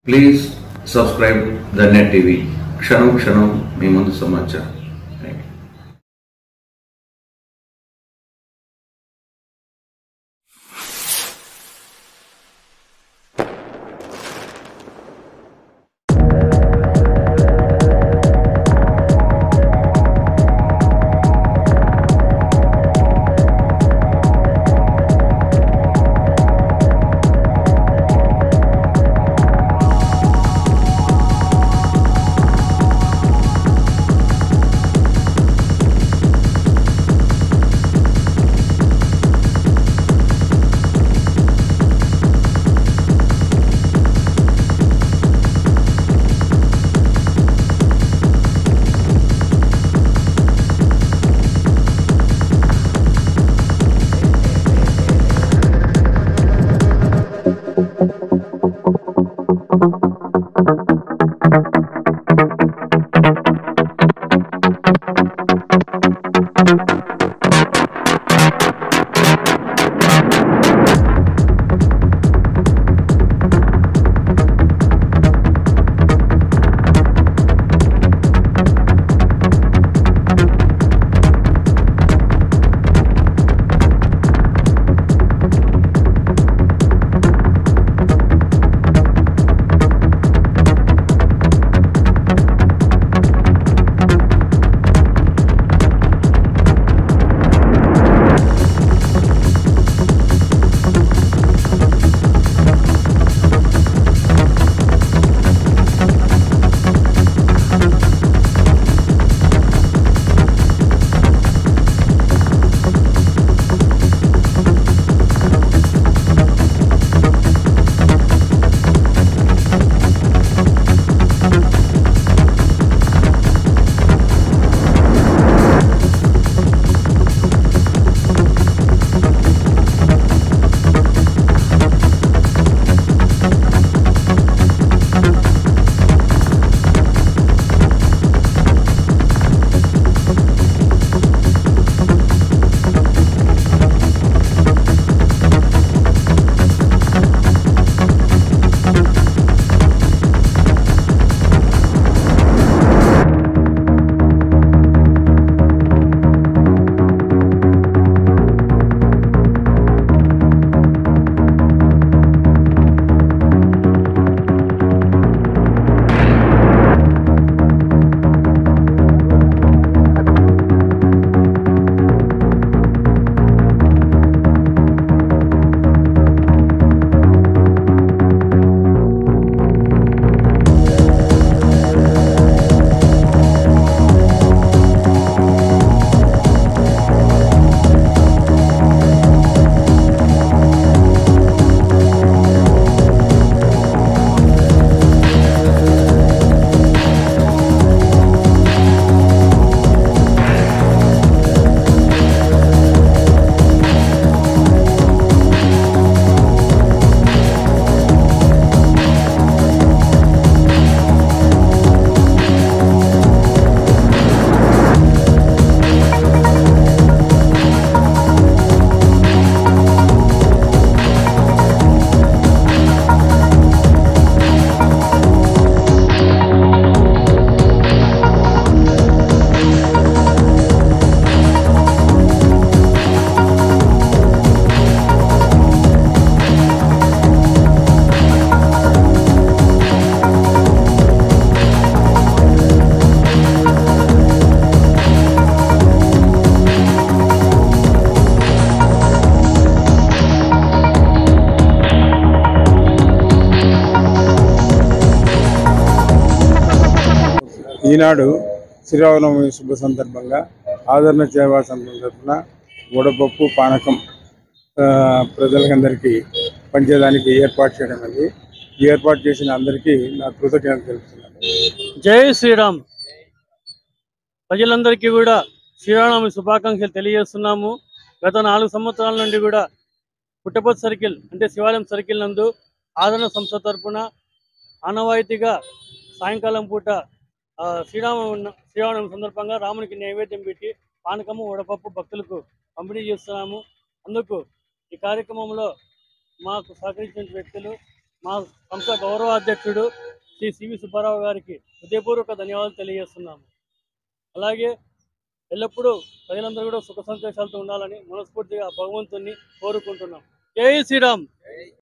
please subscribe the net TV క్షణం క్షణం మీ ముందు సమాచారం థ్యాంక్ యూ ఈనాడు శ్రీరామనవమి శుభ సందర్భంగా ఆదరణ సేవా సంఘం తరఫున వడపప్పు పానకం ఆ, ప్రజలకందరికీ పంచేదానికి ఏర్పాటు చేయడం అది ఈ ఏర్పాటు చేసిన అందరికీ నా కృతజ్ఞతలు తెలుపుతున్నాను జై శ్రీరామ్ ప్రజలందరికీ కూడా శ్రీరామనవమి శుభాకాంక్షలు తెలియజేస్తున్నాము గత నాలుగు సంవత్సరాల నుండి కూడా పుట్టపర్తి సర్కిల్ అంటే శివాలయం సర్కిల్ నందు ఆదరణ సంస్థ తరపున ఆనవాయితీగా సాయంకాలం పూట ఆ, శ్రీరామ శ్రీరామనవమి సందర్భంగా రామునికి నైవేద్యం పెట్టి పానకము వడపప్పు భక్తులకు పంపిణీ చేస్తున్నాము అందుకు ఈ కార్యక్రమంలో మాకు సహకరించిన వ్యక్తులు మా సంస్థ గౌరవ అధ్యక్షుడు శ్రీ సివి సుబ్బారావు గారికి హృదయపూర్వక ధన్యవాదాలు తెలియజేస్తున్నాము అలాగే ఎల్లప్పుడూ ప్రజలందరూ కూడా సుఖ సంతోషాలతో ఉండాలని మనస్ఫూర్తిగా భగవంతుని కోరుకుంటున్నాం జై శ్రీరామ్